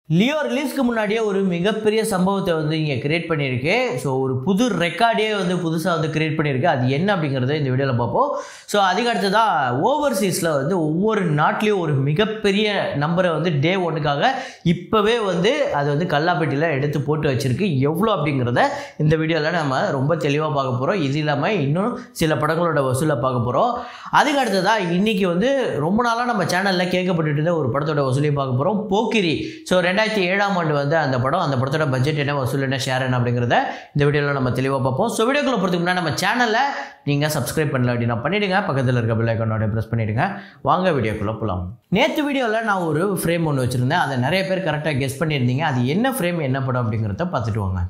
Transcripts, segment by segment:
Leo ரிலீஸ்க்கு முன்னாடியே ஒரு மிகப்பெரிய சம்பவத்தை வந்து இங்கே கிரியேட் பண்ணியிருக்கு ஸோ ஒரு புது ரெக்கார்டே வந்து புதுசாக வந்து கிரியேட் பண்ணியிருக்கு அது என்ன அப்படிங்கிறத இந்த வீடியோவில் பார்ப்போம் ஸோ அதுக்கு அடுத்ததாக ஓவர்சீஸில் வந்து ஒவ்வொரு நாட்டிலையும் ஒரு மிகப்பெரிய நம்பரை வந்து டே ஒன்றுக்காக இப்போவே வந்து அது வந்து கல்லாப்பேட்டியில் எடுத்து போட்டு வச்சிருக்கு எவ்வளோ அப்படிங்கிறத இந்த வீடியோவில் நம்ம ரொம்ப தெளிவாக பார்க்க போகிறோம் இது இல்லாமல் இன்னும் சில படங்களோட வசூலை பார்க்க போகிறோம் அதுக்கு அடுத்ததாக இன்றைக்கி வந்து ரொம்ப நாளாக நம்ம சேனலில் கேட்கப்பட்டு இருந்த ஒரு படத்தோட வசூலையும் பார்க்க போகிறோம் போக்கிரி ஸோ ரெண்டாயிரத்தி ஏழாம் ஆண்டு வந்து அந்த படம் அந்த படத்தோட பட்ஜெட் என்ன வசூல் என்ன ஷேர் என்ன அப்படிங்கிறத இந்த வீடியோவில் நம்ம தெளிவாக பார்ப்போம் ஸோ வீடியோக்குள்ள போகிறதுக்கு முன்னாடி நம்ம சேனலை நீங்கள் சப்ஸ்கிரைப் பண்ணல அப்படின்னா பண்ணிவிடுங்க பக்கத்தில் இருக்க பெல் ஐக்கானோட ப்ரெஸ் பண்ணிவிடுங்க வாங்க வீடியோக்குள்ளே போகலாம் நேற்று வீடியோவில் நான் ஒரு ஃப்ரேம் ஒன்று வச்சுருந்தேன் அதை நிறைய பேர் கரெக்டாக கெஸ் பண்ணியிருந்தீங்க அது என்ன ஃப்ரேம் என்ன படம் அப்படிங்கிறத பார்த்துட்டு வாங்க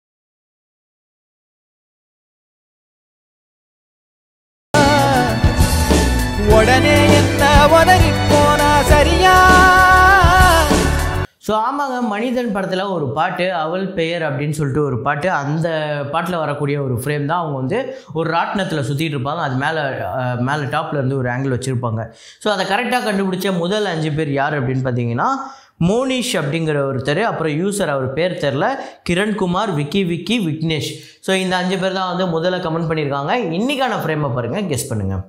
உடனே என்ன உதறி போனா சரியா ஸோ ஆமாங்க மனிதன் படத்தில் ஒரு பாட்டு அவள் பெயர் அப்படின்னு சொல்லிட்டு ஒரு பாட்டு அந்த பாட்டில் வரக்கூடிய ஒரு ஃப்ரேம் தான் அவங்க வந்து ஒரு ராட்டினத்தில் சுற்றிட்டு இருப்பாங்க அது மேலே அஹ், மேலே டாப்பில் இருந்து ஒரு ஆங்கிள் வச்சுருப்பாங்க ஸோ அதை கரெக்டாக கண்டுபிடிச்ச முதல் அஞ்சு பேர் யார் அப்படின்னு பார்த்தீங்கன்னா மோனிஷ் அப்படிங்கிற ஒருத்தர் அப்புறம் யூசர் அவர் பேர் தெரில கிரண்குமார் விக்கி விக்கி விக்னேஷ் ஸோ இந்த அஞ்சு பேர் தான் வந்து முதல்ல கமெண்ட் பண்ணியிருக்காங்க இன்றைக்கான ஃப்ரேமை பாருங்கள் கெஸ் பண்ணுங்கள்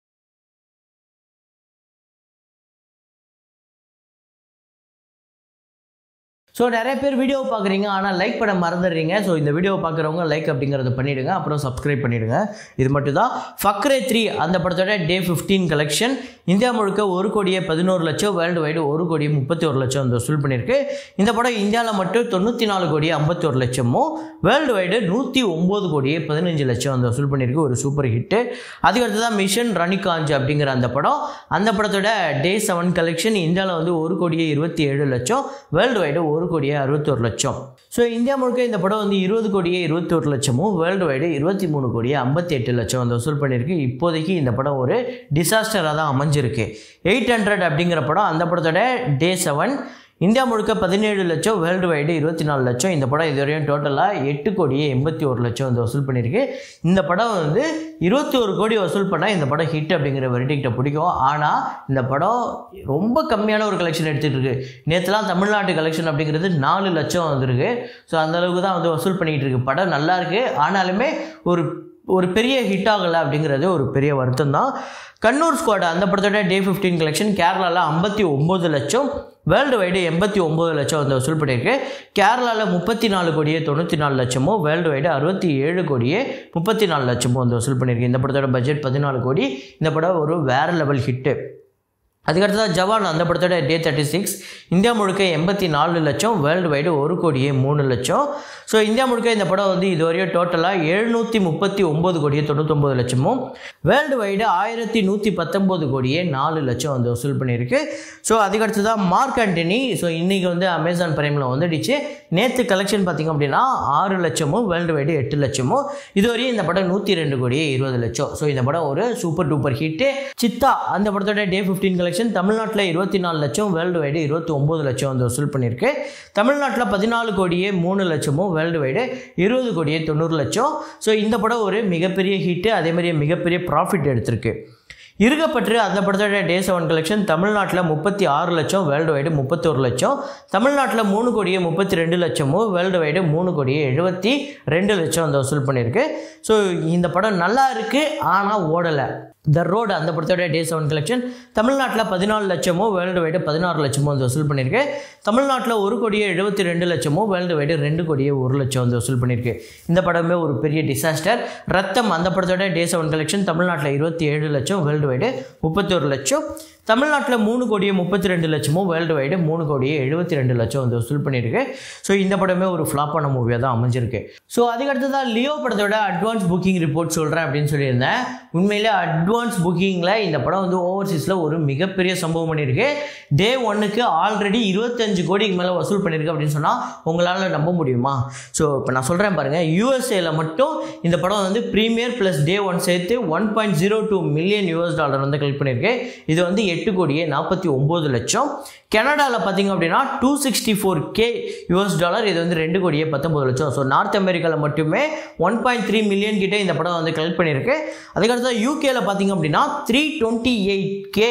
ஸோ நிறைய பேர் வீடியோ பார்க்குறீங்க ஆனால் லைக் பண்ண மறந்துடுறீங்க ஸோ இந்த வீடியோ பார்க்குறவங்க லைக் அப்படிங்கிறத பண்ணிவிடுங்க அப்புறம் சப்ஸ்கிரைப் பண்ணிவிடுங்க இது மட்டும் தான் ஃபக்ரே த்ரீ அந்த படத்தோட டே ஃபிஃப்டீன் கலெக்ஷன் இந்தியா முழுக்க ஒரு கோடியே பதினோரு லட்சம் வேர்ல்டு வைடு ஒரு கோடியே முப்பத்தி ஒரு லட்சம் வந்து வசூல் பண்ணியிருக்கு இந்த படம் இந்தியாவில் மட்டும் தொண்ணூற்றி நாலு கோடியே ஐம்பத்தி ஒரு லட்சமும் வேர்ல்டு வைடு நூற்றி ஒம்பது கோடியே பதினஞ்சு லட்சம் வந்து வசூல் பண்ணியிருக்கு ஒரு சூப்பர் ஹிட்டு அதுக்கடுத்து தான் மிஷன் ரனிகாஞ்ச் அப்படிங்கிற அந்த படம் அந்த படத்தோட டே செவன் கலெக்ஷன் இந்தியாவில் வந்து ஒரு கோடியே இருபத்தி ஏழு லட்சம் வேர்ல்டு வைடு ஒரு கோடியே அறுபத்தொரு லட்சம் ஸோ இந்தியா முழுக்க இந்த படம் வந்து இருபது கோடியே இருபத்தொரு லட்சமும் வேர்ல்டு வைடு இருபத்தி மூணு கோடியே ஐம்பத்தி எட்டு லட்சம் வந்து வசூல் பண்ணியிருக்கு இப்போதைக்கு இந்த படம் ஒரு டிசாஸ்டராக தான் அமைஞ்சிருக்கு எயிட் ஹண்ட்ரட் அப்படிங்கிற படம் அந்த படத்தோட டே செவன் இந்தியா முழுக்க பதினேழு லட்சம் வேர்ல்டு வைடு இருபத்தி நாலு லட்சம் இந்த படம் இதுவரையும் டோட்டலாக எட்டு கோடியே எண்பத்தி ஒரு லட்சம் வந்து வசூல் பண்ணியிருக்கு இந்த படம் வந்து இருபத்தி ஒரு கோடி வசூல் பண்ணால் இந்த படம் ஹிட் அப்படிங்கிற வெரிடிக்டை பிடிக்கும் ஆனால் இந்த படம் ரொம்ப கம்மியான ஒரு கலெக்ஷன் எடுத்துகிட்டு இருக்கு நேற்றுலாம் தமிழ்நாட்டு கலெக்ஷன் அப்படிங்கிறது நாலு லட்சம் வந்திருக்கு ஸோ அந்த அளவுக்கு தான் வந்து வசூல் பண்ணிக்கிட்டு இருக்கு படம் நல்லா இருக்கு ஆனாலுமே ஒரு ஒரு பெரிய ஹிட் ஆகலை அப்படிங்கிறது ஒரு பெரிய வருத்தம் தான் கண்ணூர் ஸ்குவாட் அந்த படத்தோட டே ஃபிஃப்டீன் கலெக்ஷன் கேரளாவில் ஐம்பத்தி ஒம்பது லட்சம் வேர்ல்டு வைடு எண்பத்தி ஒம்பது லட்சம் வந்து வசூல் பண்ணியிருக்கு கேரளாவில் முப்பத்தி நாலு கோடியே தொண்ணூற்றி நாலு லட்சமும் வேர்ல்டு வைடு அறுபத்தி ஏழு கோடியே முப்பத்தி நாலு லட்சமும் வந்து வசூல் பண்ணியிருக்கு இந்த படத்தோட பட்ஜெட் பதினாலு கோடி இந்த படம் ஒரு வேறு லெவல் ஹிட்டு அதுக்கடுத்ததாக ஜவான் அந்த படத்தோட டே தேர்ட்டி சிக்ஸ் இந்தியா முழுக்க எண்பத்தி நாலு லட்சம் வேர்ல்டு வைடு ஒரு கோடியே மூணு லட்சம் ஸோ இந்தியா முழுக்க இந்த படம் வந்து இதுவரையும் டோட்டலாக எழுநூற்றி முப்பத்தி ஒம்பது கோடியே தொண்ணூத்தொம்பது லட்சமும் வேர்ல்டு வைடு ஆயிரத்தி நூற்றி பத்தொம்போது கோடியே நாலு லட்சம் வந்து வசூல் பண்ணியிருக்கு ஸோ அதுக்கடுத்ததாக மார்க் ஆண்டனி ஸோ இன்றைக்கி வந்து அமேசான் பிரைமில் வந்துடுச்சு நேற்று கலெக்ஷன் பார்த்திங்க அப்படின்னா ஆறு லட்சமும் வேர்ல்டு வைடு எட்டு லட்சமும் இதுவரையும் இந்த படம் நூற்றி ரெண்டு கோடியே இருபது லட்சம் ஸோ இந்த படம் ஒரு சூப்பர் டூப்பர் ஹிட்டு சித்தா அந்த படத்தோட டே ஃபிஃப்டீன் கலெக்ஷன் தமிழ்நாட்டில் இருபத்தி நாலு லட்சம் வேர்ல்டு வைடு இருபத்தி ஒம்பது லட்சம் வந்து வசூல் பண்ணியிருக்கு தமிழ்நாட்டில் பதினாலு கோடியே மூணு லட்சமும் வேர்ல்டு வைடு இருபது கோடியே தொண்ணூறு லட்சம் ஸோ இந்த படம் ஒரு மிகப்பெரிய ஹிட்டு அதே மாதிரி மிகப்பெரிய ப்ராஃபிட் எடுத்திருக்கு இருகப்பற்று அந்த படத்தோட டே செவன் கலெக்ஷன் தமிழ்நாட்டில் முப்பத்தி ஆறு லட்சம் வேர்ல்டு வைடு முப்பத்தொரு லட்சம் தமிழ்நாட்டில் மூணு கோடியே முப்பத்தி ரெண்டு லட்சமும் வேர்ல்டு வைடு மூணு கோடியே எழுபத்தி ரெண்டு லட்சம் வந்து வசூல் பண்ணியிருக்கு ஸோ இந்த படம் நல்லா இருக்குது ஆனால் ஓடலை த ரோடு அந்த படத்தோட டே செவன் கலெக்ஷன் தமிழ்நாட்டில் பதினாலு லட்சமும் வேர்ல்டு வைடு பதினாறு லட்சமும் வந்து வசூல் பண்ணியிருக்கு தமிழ்நாட்டில் ஒரு கோடியே எழுபத்தி ரெண்டு லட்சமும் வேர்ல்டு வைடு ரெண்டு கோடியே ஒரு லட்சம் வந்து வசூல் பண்ணியிருக்கு இந்த படமே ஒரு பெரிய டிசாஸ்டர் ரத்தம் அந்த படத்தோட டே செவன் கலெக்ஷன் தமிழ்நாட்டில் இருபத்தி ஏழு லட்சம் வேர்ல்டு வைடு முப்பத்தி ஒரு லட்சம் தமிழ்நாட்டில் மூணு கோடியே முப்பத்தி ரெண்டு லட்சமும் வேர்ல்டு வைடு மூணு கோடியே எழுபத்தி ரெண்டு லட்சம் வந்து வசூல் பண்ணியிருக்கு ஸோ இந்த படமே ஒரு ஃப்ளாப்பான மூவியாக தான் அமைஞ்சிருக்கு ஸோ அதுக்கடுத்ததான் லியோ படத்தோட அட்வான்ஸ் புக்கிங் ரிப்போர்ட் சொல்கிறேன் அப்படின்னு சொல்லியிருந்தேன் உண்மையிலே அட்வான்ஸ் புக்கிங்கில் இந்த படம் வந்து ஓவர்சீஸில் ஒரு மிகப்பெரிய சம்பவம் பண்ணியிருக்கு டே ஒன்னுக்கு ஆல்ரெடி இருபத்தஞ்சு கோடிக்கு மேலே வசூல் பண்ணியிருக்கு அப்படின்னு சொன்னால் உங்களால் நம்ப முடியுமா ஸோ இப்போ நான் சொல்கிறேன் பாருங்கள் யூஎஸ்ஏல மட்டும் இந்த படம் வந்து ப்ரீமியர் ப்ளஸ் டே ஒன் சேர்த்து one point zero two million US dollar வந்து கலெக்ட் பண்ணியிருக்கு இது வந்து எட்டு கோடியே நாற்பத்தி ஒம்பது லட்சம் கனடாவில் பார்த்தீங்க அப்படின்னா two sixty four K US dollar இது வந்து ரெண்டு கோடியே பத்தொம்பது லட்சம் ஸோ நார்த் அமெரிக்காவில் மட்டுமே ஒன் பாயிண்ட் த்ரீ மில்லியன் கிட்டே இந்த படம் வந்து கலெக்ட் பண்ணியிருக்கு அதுக்கடுத்து யூகேல பார்த்தீங்க அப்படின்னா three twenty eight K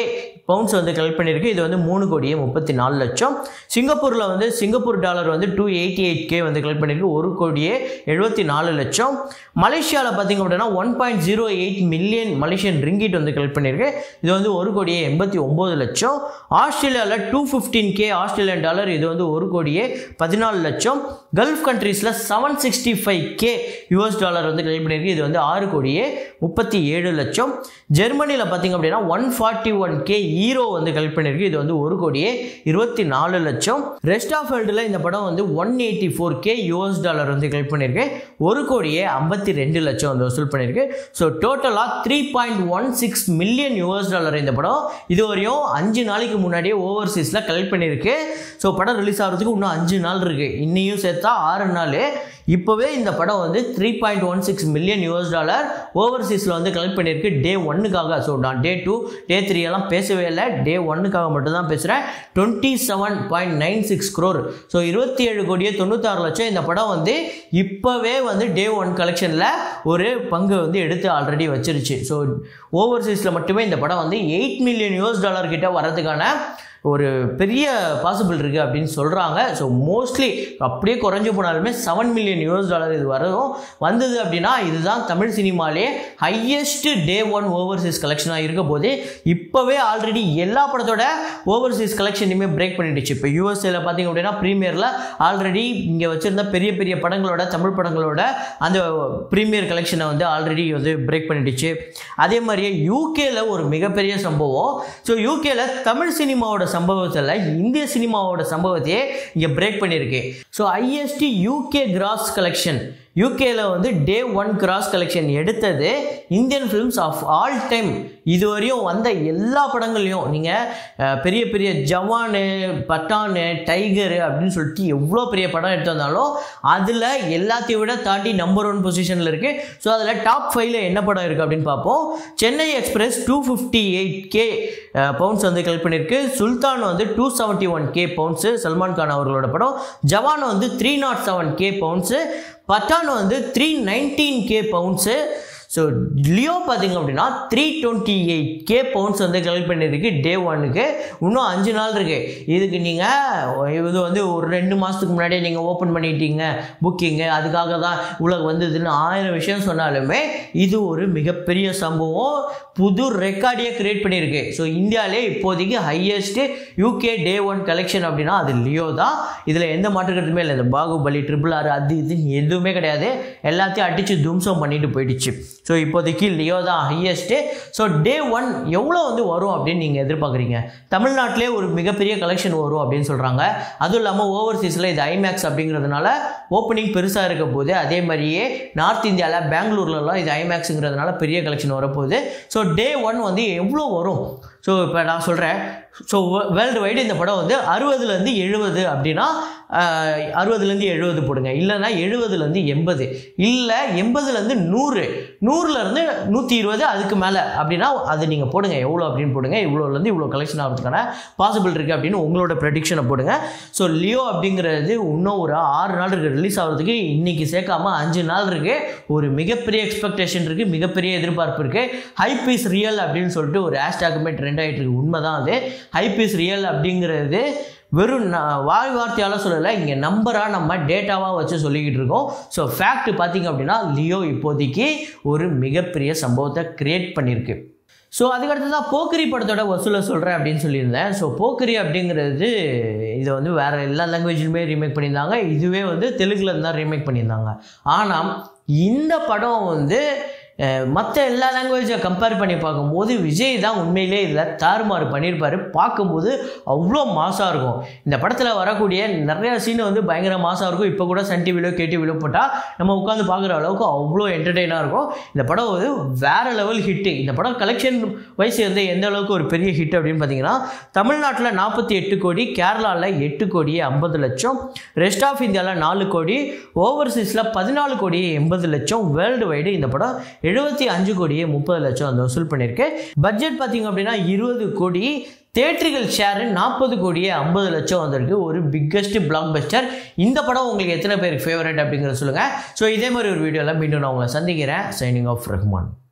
pounds வந்து கலெக்ட் பண்ணியிருக்கு இது வந்து மூணு கோடியே முப்பத்தி நாலு லட்சம் சிங்கப்பூரில் வந்து சிங்கப்பூர் டாலர் வந்து டூ எயிட்டி எயிட் கே வந்து கலெக்ட் பண்ணியிருக்கு ஒரு கோடியே எழுபத்தி நாலு லட்சம் மலேசியாவில் பார்த்தீங்க அப்படின்னா one point zero eight million Malaysian ringgit வந்து கலெக்ட் பண்ணியிருக்கு இது வந்து ஒரு கோடியே எண்பத்தி ஒம்பது லட்சம் ஆஸ்திரேலியாவில் two fifteen K Australian dollar இது வந்து ஒரு கோடியே பதினாலு லட்சம் கல்ஃப் கண்ட்ரீஸில் seven sixty five K US dollar வந்து கலெக்ட் பண்ணியிருக்கு இது வந்து ஆறு கோடியே முப்பத்தி ஏழு லட்சம் ஜெர்மனியில் பார்த்தீங்க அப்படின்னா one forty one K euro வந்து கலெக்ட் பண்ணியிருக்கு இது வந்து ஒரு கோடியே இருபத்தி நாலு லட்சம் ரெஸ்ட் ஆஃப் வேர்ல்டில் இந்த படம் வந்து one eighty four K US dollar வந்து கலெக்ட் பண்ணியிருக்கு ஒரு கோடியே ஐம்பத்தி ரெண்டு லட்சம் வந்து வசூல் பண்ணியிருக்கு ஸோ டோட்டலாக three point one six million US dollar இந்த படம் இது வரையும் அஞ்சு நாளைக்கு முன்னாடியே ஓவர்சீஸில் கலெக்ட் பண்ணியிருக்கு ஸோ படம் ரிலீஸ் ஆகிறதுக்கு இன்னும் அஞ்சு நாள் இருக்குது இன்னையும் சேர்த்தா ஆறு நாள் இப்போவே இந்த படம் வந்து three point one six million US dollar ஓவர்சீஸில் வந்து கலெக்ட் பண்ணியிருக்கு டே ஒன்னுக்காக ஸோ நான் டே டூ டே த்ரீ எல்லாம் பேசவே இல்லை டே ஒன்னுக்காக மட்டும் தான் பேசுகிறேன் twenty seven point nine six crore so இருபத்தி ஏழு கோடியே தொண்ணூத்தாறு லட்சம் இந்த படம் வந்து இப்போவே வந்து டே ஒன் கலெக்ஷனில் ஒரு பங்கு வந்து எடுத்து ஆல்ரெடி வச்சிருச்சு ஸோ ஓவர்சீஸில் மட்டுமே இந்த படம் வந்து எயிட் மில்லியன் யூஎஸ் டாலர் கிட்ட வரதுக்கான ஒரு பெரிய பாசிபிள் இருக்குது அப்படின்னு சொல்கிறாங்க ஸோ மோஸ்ட்லி அப்படியே குறைஞ்சு போனாலுமே செவன் மில்லியன் யூஎஸ் டாலர் இது வரும் வந்தது அப்படின்னா இதுதான் தமிழ் சினிமாலே ஹையஸ்ட் டே ஒன் ஓவர்சீஸ் கலெக்ஷனாக இருக்க போது இப்போவே ஆல்ரெடி எல்லா படத்தோட ஓவர்சீஸ் கலெக்ஷனையுமே பிரேக் பண்ணிடுச்சு இப்போ யூஎஸ்ஏல பார்த்தீங்க அப்படின்னா ப்ரீமியரில் ஆல்ரெடி இங்கே வச்சுருந்த பெரிய பெரிய படங்களோட தமிழ் படங்களோட அந்த ப்ரீமியர் கலெக்ஷனை வந்து ஆல்ரெடி வந்து பிரேக் பண்ணிடுச்சு அதே மாதிரியே யூகேல ஒரு மிகப்பெரிய சம்பவம் ஸோ யூகேல தமிழ் சினிமாவோட சம்பவத்தில் இந்திய சினிமாவோட சம்பவத்தையே இங்கே பிரேக் பண்ணியிருக்கு so IST UK gross collection யூகேல வந்து டே ஒன் கிராஸ் கலெக்ஷன் எடுத்தது Indian films of all time இதுவரையும் வந்த எல்லா படங்கள்லையும் நீங்கள் பெரிய பெரிய ஜவானு பட்டானு டைகரு அப்படின்னு சொல்லிட்டு எவ்வளோ பெரிய படம் எடுத்து வந்தாலும் அதில் எல்லாத்தையும் விட தாண்டி நம்பர் ஒன் பொசிஷனில் இருக்குது ஸோ அதில் டாப் ஃபைவ்ல என்ன படம் இருக்குது அப்படின்னு பார்ப்போம் Chennai express two fifty eight K pounds வந்து கலெக்ட் பண்ணியிருக்கு சுல்தான் வந்து two seventy one K pounds Salman Khan அவர்களோட படம் ஜவான் வந்து three naught seven K pounds Pathaan வந்து three nineteen K pounds so Leo பார்த்தீங்க அப்படின்னா three twenty eight K pounds வந்து கலெக்ட் பண்ணியிருக்கு டே ஒன்னுக்கு இன்னும் அஞ்சு நாள் இருக்குது இதுக்கு நீங்கள் இது வந்து ஒரு ரெண்டு மாதத்துக்கு முன்னாடியே நீங்கள் ஓப்பன் பண்ணிட்டீங்க புக்கிங்கு அதுக்காக தான் உலக வந்ததுன்னு ஆயிரம் விஷயம் சொன்னாலுமே இது ஒரு மிகப்பெரிய சம்பவம் புது ரெக்கார்டையே கிரியேட் பண்ணியிருக்கு ஸோ இந்தியாவிலே இப்போதைக்கு highest UK day one collection அப்படின்னா அது லியோ தான் இதில் எந்த மாற்றுக்கிறதுமே இல்லை இந்த பாகுபலி ட்ரிபிள் ஆர் அது இது எதுவுமே கிடையாது எல்லாத்தையும் அடித்து தும்சம் பண்ணிட்டு போயிடுச்சு ஸோ இப்போதைக்கு லியோ தான் ஹையஸ்ட்டு ஸோ டே ஒன் எவ்வளோ வந்து வரும் அப்படின்னு நீங்கள் எதிர்பார்க்குறீங்க தமிழ்நாட்டிலே ஒரு மிகப்பெரிய கலெக்ஷன் வரும் அப்படின்னு சொல்கிறாங்க அதுவும் இல்லாமல் ஓவர்சீஸில் இது ஐமேக்ஸ் அப்படிங்கிறதுனால ஓப்பனிங் பெருசாக இருக்க போது அதே மாதிரியே நார்த் இந்தியாவில் பெங்களூர்லலாம் இது ஐமேக்ஸுங்கிறதுனால பெரிய கலெக்ஷன் வரப்போகுது ஸோ டே ஒன் வந்து எவ்வளோ வரும் ஸோ இப்போ நான் சொல்கிறேன் ஸோ வேர்ல்டு வைடு இந்த படம் வந்து அறுபதுலேருந்து எழுபது அப்படின்னா அறுபதுலேருந்து எழுபது போடுங்க இல்லைன்னா எழுபதுலேருந்து எண்பது இல்லை எண்பதுலேருந்து நூறு நூறுலேருந்து நூற்றி இருபது அதுக்கு மேலே அப்படின்னா அது நீங்கள் போடுங்க எவ்வளோ அப்படின்னு போடுங்க இவ்வளோலேருந்து இவ்வளோ கலெக்ஷன் ஆகிறதுக்கான பாசிபிள் இருக்குது அப்படின்னு உங்களோட ப்ரெடிக்ஷனை போடுங்க ஸோ லியோ அப்படிங்கிறது இன்னும் ஒரு ஆறு நாள் இருக்குது ரிலீஸ் ஆகிறதுக்கு இன்றைக்கி சேர்க்காம அஞ்சு நாள் இருக்குது ஒரு மிகப்பெரிய எக்ஸ்பெக்டேஷன் இருக்குது மிகப்பெரிய எதிர்பார்ப்பு இருக்குது ஹைப் இஸ் ரியல் அப்படின்னு சொல்லிட்டு ஒரு ஹேஷ்டாக்குமே ட்ரெண்ட் ஆகிட்டு இருக்கு உண்மை தான் அது ஹைப் இஸ் ரியல் அப்படிங்கிறது வெறும் ந- வாய் வார்த்தையால் சொல்லலை இங்கே நம்பராக நம்ம டேட்டாவாக வச்சு சொல்லிக்கிட்டு இருக்கோம் ஸோ ஃபேக்ட் பார்த்தீங்க அப்படின்னா லியோ இப்போதைக்கு ஒரு மிகப்பெரிய சம்பவத்தை கிரியேட் பண்ணியிருக்கு ஸோ அதுக்கடுத்து தான் போக்கிரி படத்தோட வசூலை சொல்கிறேன் அப்படின்னு சொல்லியிருந்தேன் ஸோ போக்கிரி அப்படிங்கிறது இதை வந்து வேறு எல்லா லாங்குவேஜ்லையுமே ரீமேக் பண்ணியிருந்தாங்க இதுவே வந்து தெலுங்குல தான் ரீமேக் பண்ணியிருந்தாங்க ஆனால் இந்த படம் வந்து மற்ற எல்லா லாங்குவேஜை கம்பேர் பண்ணி பார்க்கும்போது விஜய் தான் உண்மையிலே இதில் தாறுமாறு பண்ணியிருப்பாரு பார்க்கும்போது அவ்வளோ மாசாக இருக்கும் இந்த படத்தில் வரக்கூடிய நிறைய சீன் வந்து பயங்கர மாசாக இருக்கும் இப்போ கூட சன் டிவிலோ கேடிவிலோ போட்டால் நம்ம உட்காந்து பார்க்குற அளவுக்கு அவ்வளோ என்டர்டெயினாக இருக்கும் இந்த படம் வந்து வேற லெவல் ஹிட்டு இந்த படம் கலெக்ஷன் வைஸ் வந்து எந்த அளவுக்கு ஒரு பெரிய ஹிட் அப்படின்னு பார்த்தீங்கன்னா தமிழ்நாட்டில் நாற்பத்தி எட்டு கோடி கேரளாவில் எட்டு கோடி ஐம்பது லட்சம் ரெஸ்ட் ஆஃப் இந்தியாவில் நாலு கோடி ஓவர்சீஸில் பதினாலு கோடி எண்பது லட்சம் வேர்ல்டு வைடு இந்த படம் எழுபத்தி அஞ்சு கோடியே முப்பது லட்சம் அந்த வசூல் பண்ணியிருக்கு பட்ஜெட் பார்த்தீங்க அப்படின்னா இருபது கோடி தேட்டர்கள் ஷேர் நாற்பது கோடியே ஐம்பது லட்சம் வந்திருக்கு ஒரு பிக்கஸ்ட் பிளாக் பஸ்டர் இந்த படம் உங்களுக்கு எத்தனை பேருக்கு ஃபேவரட் அப்படிங்கிறத சொல்லுங்கள் ஸோ இதே மாதிரி ஒரு வீடியோவில் மீண்டும் நான் உங்களை சந்திக்கிறேன் சைனிங் ஆஃப் ரஹ்மான்